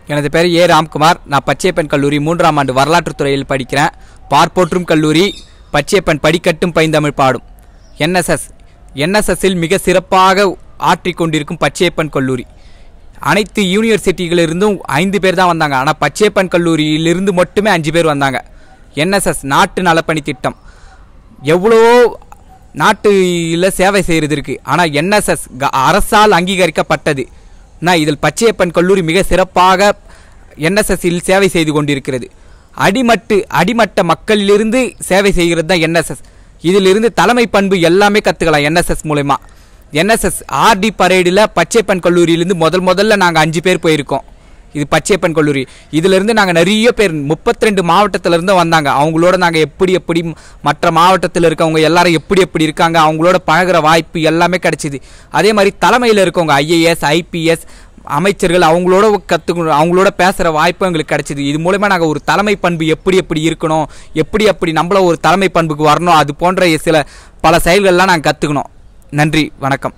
எனது பேர் ஏ ராம்குமார் நான் பச்சையப்பன் கல்லூரி மூன்றாம் ஆண்டு வரலாற்றுத் துறையில் படிக்கிறேன் பார்ப்போற்றும் கல்லூரி பச்சையப்பன் படிக்கட்டும் பைந்தமிழ் பாடும் என்எஸ்எஸ் என்எஸ்எஸ்ஸில் மிக சிறப்பாக ஆற்றிக் கொண்டிருக்கும் பச்சையப்பன் கல்லூரி அனைத்து யூனிவர்சிட்டிகளிலிருந்தும் ஐந்து பேர் தான் வந்தாங்க ஆனால் பச்சையப்பன் கல்லூரியிலிருந்து மட்டுமே அஞ்சு பேர் வந்தாங்க என்எஸ்எஸ் நாட்டு நலப்பணி திட்டம் எவ்வளவோ நாட்டில் சேவை செய்கிறது இருக்கு ஆனால் என்எஸ்எஸ் அரசால் அங்கீகரிக்கப்பட்டது நான் இதில் பச்சையப்பன் கல்லூரி மிக சிறப்பாக என்எஸ்எஸ்ஸில் சேவை செய்து கொண்டிருக்கிறது அடிமட்டு அடிமட்ட மக்களிலிருந்து சேவை செய்கிறது தான் என்எஸ்எஸ் இதிலிருந்து தலைமை பண்பு எல்லாமே கற்றுக்கலாம் என்எஸ்எஸ் மூலயமா என்எஸ்எஸ் ஆர்டி பரேடில் பச்சையப்பன் கல்லூரியிலேருந்து முதல் முதல்ல நாங்கள் அஞ்சு பேர் போயிருக்கோம் இது பச்சையப்பன் கல்லூரி இதிலிருந்து நாங்கள் நிறைய பேர் முப்பத்தி ரெண்டு மாவட்டத்திலேருந்து வந்தாங்க அவங்களோட நாங்கள் எப்படி எப்படி மற்ற மாவட்டத்தில் இருக்கவங்க எல்லாரும் எப்படி எப்படி இருக்காங்க அவங்களோட பழகுற வாய்ப்பு எல்லாமே கிடைச்சிது அதே மாதிரி தலைமையில் இருக்கவங்க ஐஏஎஸ் ஐபிஎஸ் அமைச்சர்கள் அவங்களோட கற்றுக்கணும் அவங்களோட பேசுகிற வாய்ப்பு எங்களுக்கு கிடைச்சிது இது மூலமா நாங்கள் ஒரு தலைமை பண்பு எப்படி எப்படி இருக்கணும் எப்படி எப்படி நம்மள ஒரு தலைமை பண்புக்கு வரணும் அது போன்ற சில பல செயல்கள்லாம் நாங்கள் கற்றுக்கணும் நன்றி வணக்கம்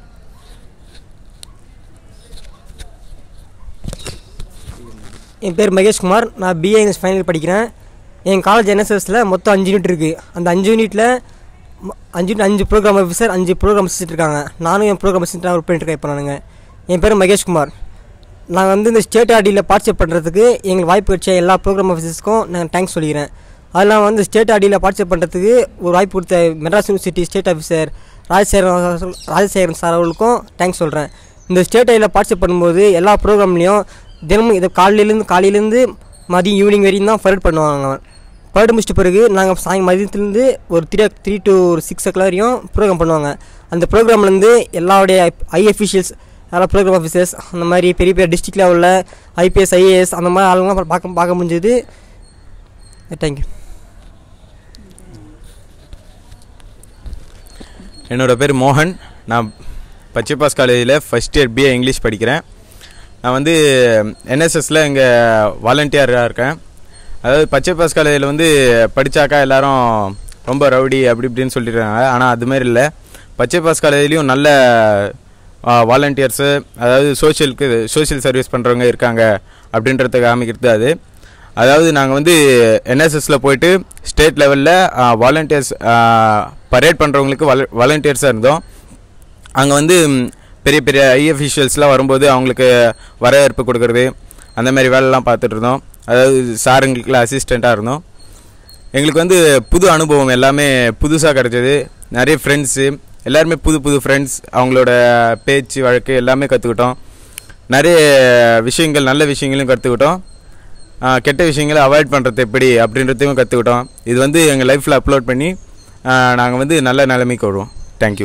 என் பேர் மகேஷ்குமார் நான் பிஏ இங்கிலீஷ் ஃபைனல் படிக்கிறேன் என் காலேஜ் என்எஸ்எஸில் மொத்தம் அஞ்சு யூனிட் இருக்குது அந்த அஞ்சு யூனிட்டில் அஞ்சு யூனிட் அஞ்சு ப்ரோக்ராம் ஆஃபீஸர் அஞ்சு ப்ரோக்ராம் அசிஸ்டன்ட் இருக்காங்க நானும் என் ப்ரோக்ராம் அசிஸ்டன்ட் ஒர்க் பண்ணிட்டு இருக்கேன் இப்போ நானுங்க என் பேர் மகேஷ்குமார் நாங்கள் வந்து இந்த ஸ்டேட் ஆடியில் பார்ட்டிசிபேட் பண்ணுறதுக்கு எங்களுக்கு வாய்ப்பு கிடைச்ச எல்லா ப்ரோக்ராம் ஆஃபீஸர்ஸ்க்கும் நான் தேங்க்ஸ் சொல்லிக்கிறேன் அதெல்லாம் வந்து ஸ்டேட் ஆடியில் பார்ட்டிசிபேட் பண்ணுறதுக்கு ஒரு வாய்ப்பு கொடுத்த Madras university state officer Rajasekaran Rajasekaran sir அவர்களுக்கும் தேங்க்ஸ் சொல்கிறேன் இந்த ஸ்டேட் ஆடியில் பார்ட்டிசிபேட் பண்ணும்போது எல்லா ப்ரோக்ராம்லேயும் தினமும் இது காலையிலேருந்து காலையிலேருந்து மதியம் ஈவினிங் வரையும் தான் பரேட் பண்ணுவாங்க பரேட் முடிச்சிட்ட பிறகு நாங்கள் சாயங்காலம் மதியத்துலேருந்து ஒரு த்ரீ த்ரீ டு ஒரு சிக்ஸ் ஓ வரையும் ப்ரோக்ராம் பண்ணுவாங்க அந்த ப்ரோக்ராம்லேருந்து எல்லாருடைய ஐ அஃபீஷியல்ஸ் எல்லா ப்ரோக்ராம் ஆஃபீஸர்ஸ் அந்த மாதிரி பெரிய பெரிய டிஸ்ட்ரிக்ட் லெவலில் ஐபிஎஸ் ஐஏஎஸ் அந்த மாதிரி ஆளுங்களாம் பார்க்க பார்க்க முடிஞ்சது தேங்க்யூ என்னோட பேர் மோகன் நான் பச்சைப்பாஸ் காலேஜில் ஃபஸ்ட் இயர் பிஏ இங்கிலீஷ் படிக்கிறேன் நான் வந்து என்எஸ்எஸில் இங்கே வாலண்டியராக இருக்கேன் அதாவது பச்சைப்பாஸ் காலேஜில் வந்து படித்தாக்கா எல்லாரும் ரொம்ப ரவுடி அப்படி இப்படின்னு சொல்லிடுறாங்க ஆனால் அது மாதிரி இல்லை பச்சைப்பாஸ் காலேஜ்லேயும் நல்ல வாலண்டியர்ஸு அதாவது சோஷியலுக்கு சோஷியல் சர்வீஸ் பண்ணுறவங்க இருக்காங்க அப்படின்றத காமிக்கிறது அது அதாவது நாங்கள் வந்து என்எஸ்எஸில் போயிட்டு ஸ்டேட் லெவலில் வாலண்டியர்ஸ் பரேட் பண்ணுறவங்களுக்கு வால வாலண்டியர்ஸாக இருந்தோம் அங்கே வந்து ம், பெரிய பெரிய ஐ அஃபிஷியல்ஸ்லாம் வரும்போது அவங்களுக்கு வரவேற்பு கொடுக்கறது அந்த மாதிரி வேலைலாம் பார்த்துட்டு இருந்தோம் அதாவது சாருங்களுக்குலாம் அசிஸ்டண்ட்டாக இருந்தோம் எங்களுக்கு வந்து புது அனுபவம் எல்லாமே புதுசாக கிடச்சிது நிறைய ஃப்ரெண்ட்ஸு எல்லாருமே புது புது ஃப்ரெண்ட்ஸ் அவங்களோட பேச்சு வழக்கு எல்லாமே கற்றுக்கிட்டோம் நிறைய விஷயங்கள் நல்ல விஷயங்களையும் கற்றுக்கிட்டோம் கெட்ட விஷயங்களை அவாய்ட் பண்ணுறது எப்படி அப்படின்றதையும் கற்றுக்கிட்டோம் இது வந்து எங்கள் லைஃப்பில் அப்லோட் பண்ணி நாங்கள் வந்து நல்ல நிலைமைக்கு வருவோம் தேங்க்யூ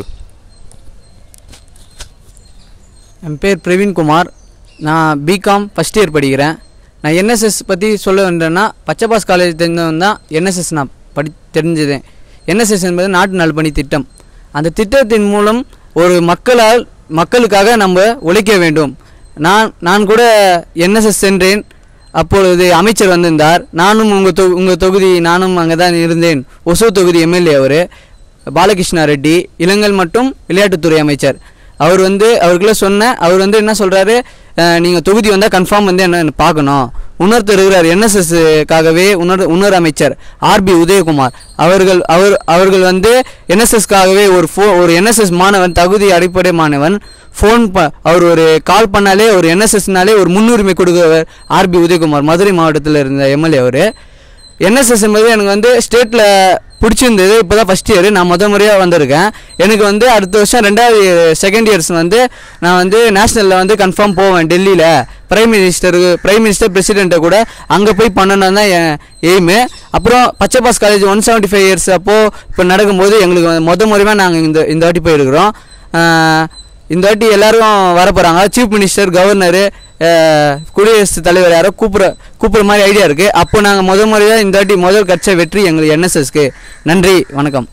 என் பேர் பிரவீன்குமார் நான் பிகாம் ஃபஸ்ட் இயர் படிக்கிறேன் நான் என்எஸ்எஸ் பற்றி சொல்ல வேண்டேன்னா பச்சைபாஸ் காலேஜ் தெரிஞ்சவன் தான் என்எஸ்எஸ் நான் படி தெரிஞ்சதேன் என்எஸ்எஸ் என்பது நாட்டு நல்பணி திட்டம் அந்த திட்டத்தின் மூலம் ஒரு மக்களால் மக்களுக்காக நம்ம உழைக்க வேண்டும் நான் நான் கூட என்எஸ்எஸ் சென்றேன் அப்பொழுது அமைச்சர் வந்திருந்தார் நானும் உங்கள் தொ உங்கள் தொகுதி நானும் அங்கே தான் இருந்தேன் ஒசூர் தொகுதி எம்எல்ஏ அவர் பாலகிருஷ்ணா ரெட்டி இளங்கல் மற்றும் விளையாட்டுத்துறை அமைச்சர் அவர் வந்து அவருக்குள்ள சொன்ன அவர் வந்து என்ன சொல்கிறாரு நீங்கள் தொகுதி வந்தால் கன்ஃபார்ம் வந்து என்ன பார்க்கணும் இன்னொருத்தர் இருக்கிறார் என்எஸ்எஸ்க்காகவே இன்னொரு இன்னொரு அமைச்சர் ஆர்பி உதயகுமார் அவர்கள் அவர் அவர்கள் வந்து என்எஸ்எஸ்க்காகவே ஒரு ஃபோ ஒரு என்எஸ்எஸ் மாணவன் தகுதி அடிப்படை மாணவன் ஃபோன் ப அவர் ஒரு கால் பண்ணாலே ஒரு என்எஸ்எஸ்னாலே ஒரு முன்னுரிமை கொடுக்குறவர் ஆர்பி உதயகுமார் மதுரை மாவட்டத்தில் இருந்த எம்எல்ஏ அவர் என்எஸ்எஸ் என்பது எனக்கு வந்து ஸ்டேட்டில் பிடிச்சிருந்தது இப்போ தான் ஃபஸ்ட் இயர் நான் முத முறையாக வந்திருக்கேன் எனக்கு வந்து அடுத்த வருஷம் ரெண்டாவது செகண்ட் இயர்ஸ் வந்து நான் வந்து நேஷ்னலில் வந்து கன்ஃபார்ம் போவேன் டெல்லியில் பிரைம் மினிஸ்டருக்கு பிரைம் மினிஸ்டர் பிரசிடெண்ட்டை கூட அங்கே போய் பண்ணணும் தான் என் எய்மு அப்புறம் Pachaiyappa's college one seventy five years அப்போது இப்போ நடக்கும்போது எங்களுக்கு வந்து முத முறையாக நாங்கள் இந்த இந்த வாட்டி போயிருக்கிறோம் ஆஹ் இந்த வாட்டி எல்லாரும் வர போகிறாங்க சீஃப் மினிஸ்டர் கவர்னரு குடியரசுத் தலைவர் யாரோ கூப்பிட்ற கூப்பிட்ற மாதிரி ஐடியா இருக்குது அப்போ நாங்கள் முத முறையாக இந்த வாட்டி முதல் கட்ச வெற்றி எங்களுக்கு என்எஸ்எஸ்க்கு நன்றி வணக்கம்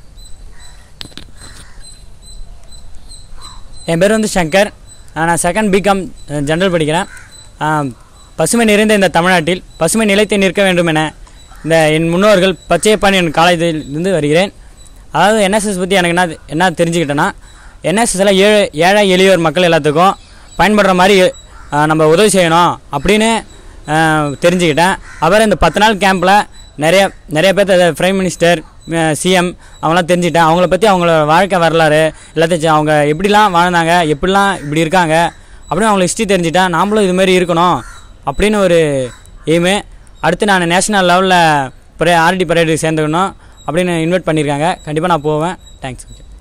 என் பேர் வந்து சங்கர் ஆஹ் நான் செகண்ட் பிகாம் ஜென்ரல் படிக்கிறேன் ஆஹ் பசுமை நிறைந்த இந்த தமிழ்நாட்டில் பசுமை நிலைத்து நிற்க வேண்டும் என இந்த என் முன்னோர்கள் பச்சையப்பான் என் காலேஜில் இருந்து வருகிறேன் அதாவது என்எஸ்எஸ் பற்றி எனக்கு என்ன என்ன தெரிஞ்சுக்கிட்டேன்னா என்எஸ்எஸ்ஸில் ஏழை ஏழை எளியோர் மக்கள் எல்லாத்துக்கும் பயன்படுற மாதிரி ஆஹ் நம்ம உதவி செய்யணும் அப்படின்னு தெரிஞ்சுக்கிட்டேன் அப்புறம் இந்த பத்து நாள் கேம்பில் நிறைய நிறைய பேர்த்த பிரைம் மினிஸ்டர் சிஎம் அவங்களாம் தெரிஞ்சுக்கிட்டேன் அவங்கள பற்றி அவங்களோட வாழ்க்கை வரலாறு எல்லாத்தையும் செ- அவங்க எப்படிலாம் வாழ்ந்தாங்க எப்படிலாம் இப்படி இருக்காங்க அப்படின்னு அவங்கள ஹிஸ்ட்ரி தெரிஞ்சுட்டேன் நாமளும் இது மாதிரி இருக்கணும் அப்படின்னு ஒரு எய்மு அடுத்து நான் நேஷனல் லெவலில் பரே ஆர்டி பரேடு சேர்ந்துக்கணும் அப்படின்னு இன்வைட் பண்ணியிருக்காங்க கண்டிப்பாக நான் போவேன் தேங்க்ஸ்